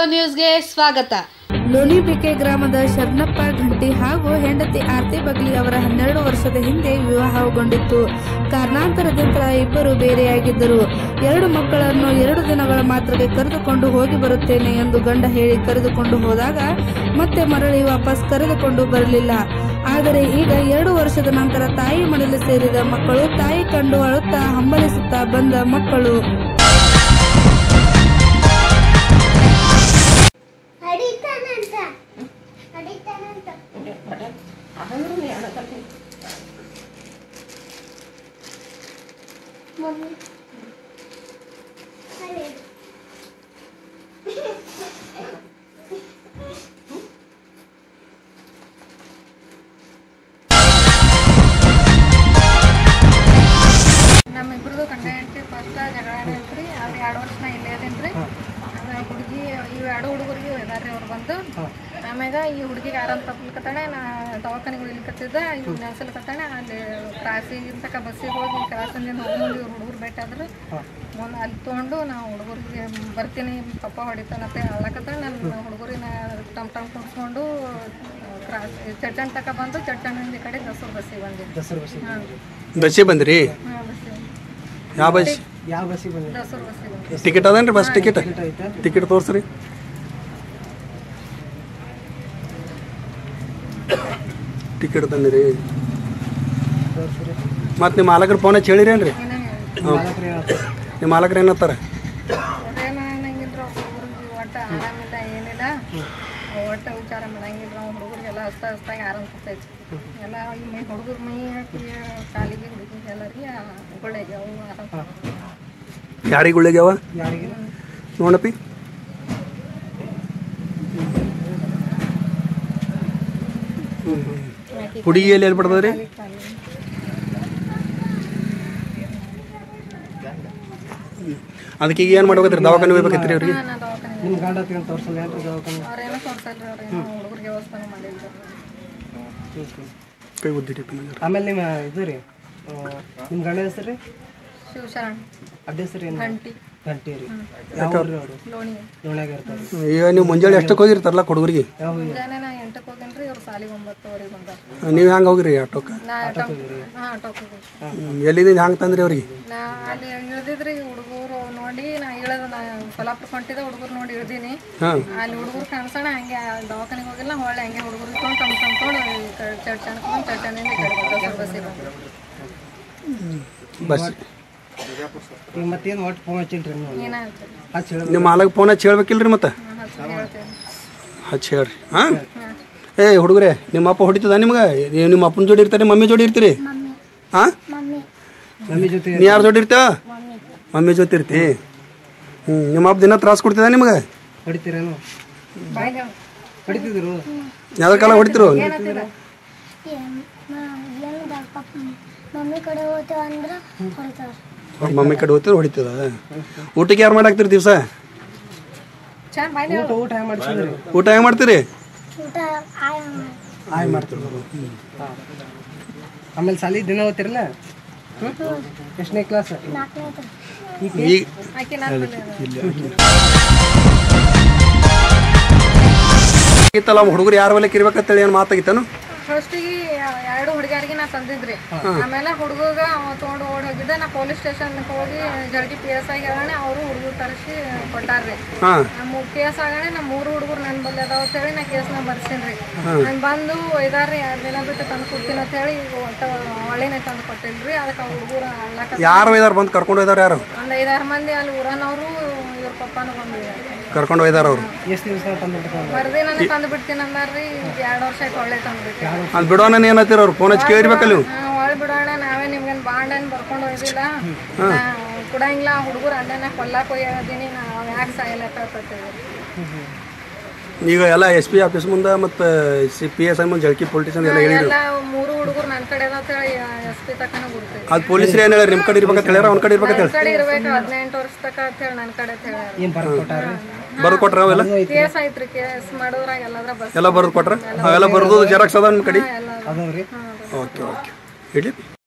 ನ್ಯೂಸ್ಗೆ ಸ್ವಾಗತ ಲೋಣಿಬಿಕೆ ಗ್ರಾಮದ ಶರಣಪ್ಪ ಘಂಟಿ ಹಾಗೂ ಹೆಂಡತಿ ಆರ್ತಿ ಬಗ್ಲಿ ಅವರ ಹನ್ನೆರಡು ವರ್ಷದ ಹಿಂದೆ ವಿವಾಹಗೊಂಡಿತ್ತು ಕಾರಣಾಂತರದಿಂದ ಇಬ್ಬರು ಬೇರೆಯಾಗಿದ್ದರು ಎರಡು ಮಕ್ಕಳನ್ನು ಎರಡು ದಿನಗಳ ಮಾತ್ರಕ್ಕೆ ಕರೆದುಕೊಂಡು ಹೋಗಿ ಬರುತ್ತೇನೆ ಎಂದು ಗಂಡ ಹೇಳಿ ಕರೆದುಕೊಂಡು ಹೋದಾಗ ಮತ್ತೆ ಮರಳಿ ವಾಪಸ್ ಕರೆದುಕೊಂಡು ಬರಲಿಲ್ಲ ಆದರೆ ಈಗ ಎರಡು ವರ್ಷದ ನಂತರ ತಾಯಿ ಮನೆಯಲ್ಲಿ ಸೇರಿದ ಮಕ್ಕಳು ತಾಯಿ ಕಂಡು ಅಳುತ್ತಾ ಹಂಬಲಿಸುತ್ತಾ ಬಂದ ಮಕ್ಕಳು ಅಡಿತಾನಂತ ಅಡಿತಾನಂತ ಮಮ್ಮಿ ಅಡಿ ನಮ್ಮಿಬ್ರದ್ದು ಗಂಡ ಹೆಂಡತಿ ಫಸ್ಟ್ ಜಗಳ ಐತ್ರಿ ಅದು ಎರಡು ವರ್ಷ ನಾ ಇಲ್ಲೇ ಅದೇನ್ರಿ ಅದು ಹುಡುಗಿ ಇವು ಎರಡು ಹುಡುಗರಿಗೆ ಇದಾರ್ರಿ ಅವ್ರು ಬಂದು ಆಮ್ಯಾಗ ಈ ಹುಡುಗಿಗೆ ಆರಾಮ್ ತಪ್ಪಲಿಕತ್ತಾಳೆ ನಾ ದವಾಖಾನೆಗೆ ಉಳಿಲಿಕತ್ತಿದ್ದ ಇವ್ ನೆನ್ಸಲಿಕತ್ತಾಳೆ ಅಲ್ಲಿ ಕ್ರಾಸಿಗೆ ತಕ ಬಸ್ಸಿಗೆ ಹೋಗಿ ಕ್ರಾಸಿಂದ ಹೋಗಿ ಮುಂದೆ ಇವ್ರು ಹುಡುಗರು ಭೇಟಾದ್ರು ಮುಂದೆ ಅಲ್ಲಿ ತೊಗೊಂಡು ನಾವು ಹುಡುಗರಿಗೆ ಬರ್ತೀನಿ ಪಪ್ಪ ಹೊಡಿತಾನಂತ ಹೇಳಕತ್ತಾಳೆ ನನ್ನ ಹುಡುಗರಿನ ಟಮ್ ಟಮ್ ಕುಡ್ಸ್ಕೊಂಡು ಕ್ರಾಸ್ ಚಟ್ಟಣ್ ತಕ ಬಂದು ಚಟ್ಟಣಿಂದ ಈ ಕಡೆ ದಸೂರು ಬಸ್ಸಿಗೆ ಬಂದಿದ್ದು ಹಾಂ ಬಸ್ಸಿಗೆ ಬಂದ್ರಿ ಹಾಂ ಬಸ್ಸಿಗೆ ಯಾವ ಬಸ್ ಯಾವ ಬಸ್ಸಿಗೆ ಬಂದ್ರಿ ದಸೂರು ಬಸ್ಸಿಗೆ ಬಂದಿದ್ದು ಟಿಕೆಟ್ ಅದೇನ್ರಿ ಬಸ್ ಟಿಕೆಟ್ ಐತೆ ಟಿಕೆಟ್ ತೋರ್ಸ್ರಿ ಟಿಕೆಟ್ ತಂದಿರಿ ತೋರ್ಸ್ರಿ ಮತ್ತು ನಿಮ್ಮ ಮಾಲಕರ ಫೋನ್ ಹಚ್ಚಿ ಹೇಳಿರೇನ್ರಿ ಏನೇ ಮಾಲಕ್ರು ಹೇಳ್ತಾರೆ ನಿಮ್ಮ ಮಾಲಕರು ಏನತ್ತಾರ ಅದೇನ ಅನ್ನಂಗಿಲ್ರಿ ಅವ್ರ ಹುಡುಗರಿಗೆ ಒಟ್ಟ ಆರಾಮಿಲ್ಲ ಏನಿಲ್ಲ ಒಟ್ಟ ವಿಚಾರ ಮಾಡಂಗಿಲ್ಲ ಅವ್ರ ಹುಡುಗರಿಗೆಲ್ಲ ಹಸ್ತ ಹಸ್ತಾಗಿ ಆರಾಮ್ ಕೊಡ್ತೈತಿ ಎಲ್ಲ ಈ ಮೈ ಹುಡುಗರ ಮೈ ಹಾಕಿ ಕಾಲಿಗೆ ಹುಡುಗಿಗೆ ಎಲ್ಲ ರೀ ಗುಳ್ಳೆಗೆ ಅವು ಆರಾಮ್ ಯಾರಿಗೆ ಉಳ್ಳಿಗ್ಯಾವ ಯಾರಿಗೆ ನೋಡಪ್ಪಿ ಹುಡುಗಿ ಎಲ್ಲಿ ಎಲ್ಲಿ ಬರ್ತದ್ರಿ ಅದಕ್ಕೆ ಈಗ ಏನು ಮಾಡ್ಬೇಕ್ರಿ ದವಾಖಾನೆ ಹೋಗ್ಬೇಕೈತ್ರಿ ಅವ್ರಿಗೆ ನಾ ದವಾಖಾನೆ ನಿಮ್ಮ ಗಂಡ ತಿಂದು ತೋರ್ಸಲ್ಲ ಏನ್ರಿ ದವಾಖಾನೆ ಅವ್ರೇನೋ ಕೊಡ್ಸಲ್ರಿ ಅವ್ರೇನೋ ಹುಡುಗರಿಗೆ ವ್ಯವಸ್ಥೆ ಮಾಡಿಲ್ಲ ಕೈ ಉದ್ದಿಟ್ಟು ಆಮೇಲೆ ನಿಮ್ಮ ಇದು ರೀ ನಿಮ್ಮ ಗಂಡ ಹೆಸರು ರೀ ಶಿವಶರಣ್ ಅಡ್ಡ ಹೆಸರು ಏನು ಗಂಟಿ ಗಂಟಿ ರೀ ಯಾವ ಊರ್ರಿ ಅವರು ಲೋಣಿ ಲೋಣ್ಯಾಗ ಇರ್ತಾರೆ ಈಗ ನೀವು ಮುಂಜಾನೆ ಎಷ್ಟಕ್ಕೆ ಹೋಗಿರ್ತಾರಲ್ಲ ಹುಡುಗರಿಗೆ ಯಾವ ಊರು? ಮುಂಜಾನೆ ನಾ ಎಂಟಕ್ಕೆ ಹೋಗೇನ್ರಿ ಅವ್ರು ಸಾಲಿಗೆ ಒಂಬತ್ತುವರೆಗೆ ಬಂದಾರ ನೀವು ಹೆಂಗೆ ಹೋಗಿರಿ ಆಟೋಕ್ಕೆ ನಾ ಆಟೋ ಹಾಂ ಆಟೋಕ್ಕೆ ಹೋಗಿ ಎಲ್ಲಿದ್ದೀನಿ ಹೆಂಗೆ ತಂದ್ರಿ ಅವ್ರಿಗೆ ನಾ ಅಲ್ಲಿ ಇಳ್ದಿದ್ರಿ ಹುಡುಗರು ನೋಡಿ ನಾ ಇಳದ ನಾ ಸೊಲಾಪುರ ಹೊಂಟಿದ ಹುಡುಗರು ನೋಡಿ ಇಳ್ದೀನಿ ಹಾಂ ಅಲ್ಲಿ ಹುಡುಗರು ಕಾಣಿಸೋಣ ಹಂಗೆ ಆ ದವಾಖಾನೆಗೆ ಹೋಗಿಲ್ಲ ಹೊಳ್ಳೆ ಹಂಗೆ ಹುಡುಗರು ತೊಗೊಂಡು ತಮ್ಮ ತಂದ್ಕೊಂಡು ಚರ್ಚ್ ಅನ್ಕೊಂಡು ಚರ್ಚನಿಂದ ಈ ಕಡೆ ಬಂದ ಬಸ್ಸಿಗೆ ಬಂದ್ರು ಬಸ್ ಈಗ ಮತ್ತೇನು ಒಟ್ಟು ಫೋನ್ ಹಚ್ಚಿಲ್ರಿ ನೀವು ಏನಾಯ್ತು ಹಚ್ಚಿ ಹೇಳಿ ನಿಮ್ಮ ಮಾಲಕ್ ಫೋನ್ ಹಚ್ಚಿ ಹೇಳ್ಬೇಕಿಲ್ರಿ ಮತ್ತೆ ಹಾಂ ಹಚ್ಚಿ ಹೇಳ್ತೇನೆ ಹಚ್ಚಿ ಹೇಳ್ರಿ ಹಾಂ ಏ ಹುಡುಗರೇ ನಿಮ್ಮ ಅಪ್ಪ ಹೊಡಿತದ ನಿಮ್ಗೆ ನೀವು ನಿಮ್ಮ ಅಪ್ಪನ ಜೋಡಿ ಇರ್ತಾರೆ ಮಮ್ಮಿ ಜೋಡಿ ಇರ್ತೀರಿ ಹಾಂ ಮಮ್ಮಿ ಮಮ್ಮಿ ಜೊತೆ ನೀ ಯಾರ ಜೋಡಿ ಇರ್ತೀವ ಮಮ್ಮಿ ಜೊತೆ ಇರ್ತಿ ಹ್ಞೂ ನಿಮ್ಮ ಅಪ್ಪ ದಿನ ತ್ರಾಸ ಕೊಡ್ತಿದ ನಿಮ್ಗೆ ಹೊಡಿತೀರೇನು ಬಾಯ್ ಹೇಳು ಹೊಡಿತಿದ್ರು ಯಾವ್ದ್ರ ಕಾಲ ಹೊಡಿತಿರು ಏನು ಪಪ್ಪ ಮಮ್ಮಿ ಕಡೆ ಹೋಗ್ತೇವೆ ಅಂದ್ರೆ ಹೊಡಿತಾರೆ ಮಮ್ಮಿ ಕಡೆ ಹೋಗ್ತಿರು ಹೊಡಿತದ ಊಟಕ್ಕೆ ಯಾರು ಮಾಡಾಕ್ತಿರಿ ದಿವಸ ಚೆನ್ನಾಗಿ ಬಾಯ್ ಹೇಳು ಊಟ ಊಟ ಹೆಂಗೆ ಮಾಡ್ಸಿದ್ರಿ ಊಟ ಹೆಂಗೆ ಮಾಡ್ತೀರಿ ಊಟ ಆಯ ಆಯ್ ಮಾಡ್ತೀರಿ ಹಾಂ ಆಮೇಲೆ ಸಾಲಿ ದಿನ ಓದ್ತಿರಲ್ಲ ಹ್ಞೂ ಎಷ್ಟನೇ ಕ್ಲಾಸ್ ನಾಲ್ಕನೇ ಈಗ ಆಕೆ ನಾನು ಇತ್ತಲ್ಲ ಹುಡುಗರು ಯಾರ ಮೇಲೆ ಕಿರ್ಬೇಕಂತೇಳಿ ಏನು ಮಾತಾಗಿತ್ತಾನು ಫಸ್ಟಿಗೆ ಎರಡು ಹುಡುಗಿಯರಿಗೆ ನಾ ತಂದಿದ್ರಿ ಆಮೇಲೆ ಹುಡುಗಗ ಅವ ತೊಗೊಂಡು ಓಡಿ ಹೋಗಿದ್ದೆ ನಾ ಪೊಲೀಸ್ ಸ್ಟೇಷನ್ಗೆ ಹೋಗಿ ಜಲ್ದಿ ಪಿ ಎಸ್ ಆಗಿ ಹೇಳಣೆ ಅವರು ಹುಡುಗರು ತರಿಸಿ ಕೊಟ್ಟಾರ್ರಿ ಹಾಂ ನಮ್ಮ ಕೇಸ್ ಆಗಣೆ ನಮ್ಮ ಮೂರು ಹುಡುಗರು ನನ್ನ ಬಲ್ಲಿ ಅದಾವ ಅಂತ ಹೇಳಿ ನಾ ಕೇಸ್ನ ಬರ್ಸೀನಿ ನಾನು ಬಂದು ಒಯ್ದಾರ್ರಿ ಎರಡು ದಿನ ಬಿಟ್ಟು ತಂದು ಕೊಡ್ತೀನಿ ಅಂತ ಹೇಳಿ ಈಗ ಒಟ್ಟ ಒಳ್ಳೆನೇ ತಂದು ಕೊಟ್ಟಿಲ್ರಿ ಅದಕ್ಕೆ ಹುಡುಗರು ಅಳ್ಳಾಕ ಯಾರು ಒಯ್ದಾರ ಬಂದು ಕರ್ಕೊಂಡು ಒಯ್ದಾರ ಯಾರು ಒಂದು ಐದಾರು ಮಂದಿ ಅಲ್ಲಿ ಊರನವರು ಇವ್ರ ಪಪ್ಪನೂ ಬಂದಿದ್ದಾರೆ ಕರ್ಕೊಂಡು ಒಯ್ದಾರ ಅವರು ಎಷ್ಟು ದಿವಸ ತಂದು ಬರ್ದಿ ನನಗೆ ತಂದು ಬಿಡ್ತೀನಿ ಅಂದಾರ್ರಿ ಈಗ ಎರಡು ವರ್ಷ ಆಯ್ತು ಒಳ್ಳೆ ತಂದು ಬಿಟ್ಟು ಅಲ್ಲಿ ಬಿಡೋಣ ಏನತ್ತೀರ ಅವ್ರು ಫೋನ್ ಹಚ್ಚಿ ಕೇಳಿರ್ಬೇಕಲ್ಲ ನೀವು ಒಳಗೆ ಬಿಡೋಣ ನಾವೇ ನಿಮ್ಗೇನು ಬಾಂಡ್ ಏನು ಬರ್ಕೊಂಡು ಹೋಯ್ದಿಲ್ಲ ಕೊಡಂಗಿಲ್ಲ ಹುಡುಗರು ಅಲ್ಲೇನ ಕೊಲ್ಲಾಕ್ ಹೋಗಿದ್ದೀನಿ ನಾವು ಯಾಕೆ ಸಾಯಲಕ್ಕ ಈಗ ಎಲ್ಲ ಎಸ್ ಪಿ ಆಫೀಸ್ ಮುಂದೆ ಮತ್ತು ಸಿ ಪಿ ಎಸ್ ಐ ಮುಂದೆ ಜಳ್ಕಿ ಪೊಲಿಟಿಷನ್ ಎಲ್ಲ ಹೇಳಿದ್ರು ಎಲ್ಲ ಮೂರು ಹುಡುಗರು ನನ್ನ ಕಡೆ ಅದಾವ ಅಂತ ಹೇಳಿ ಎಸ್ ಪಿ ತಕ್ಕನ ಗುರ್ತೈತಿ ಅದು ಪೊಲೀಸರು ಏನು ಹೇಳಿ ನಿಮ್ಮ ಕಡೆ ಇರ್ಬೇಕಂತ ಹೇಳ್ಯಾರ ಅವ್ನ ಕಡೆ ಇರ್ಬೇಕಂತ ನನ್ನ ಕಡೆ ಇರ್ಬೇಕು ಹದಿನೆಂಟು ವರ್ಷ ತಕ ಅಂತ ಹೇಳಿ ನನ್ನ ಕಡೆ ಅಂತ ಹೇಳಿ ಏನು ಬರೆದು ಕೊಟ್ಟಾರ ಬರೆದು ಕೊಟ್ರ ಅವೆಲ್ಲ ಕೇಸ್ ಐತ್ರಿ ಕೇಸ್ ಮಾಡಿದ್ರಾಗ ಎಲ್ಲದ್ರ ಬಸ್ ಎಲ್ಲ ಬರೆದು ಕೊಟ್ರ ಅವೆಲ್ಲ ಬರೆದು ಜೆರಾಕ್ಸ್ ಅದ ನಿಮ್ಮ ಕಡೆ ಎಲ್ಲ ಅದಾವ ರೀ ಓಕೆ ಓಕೆ ಇಡ್ಲಿ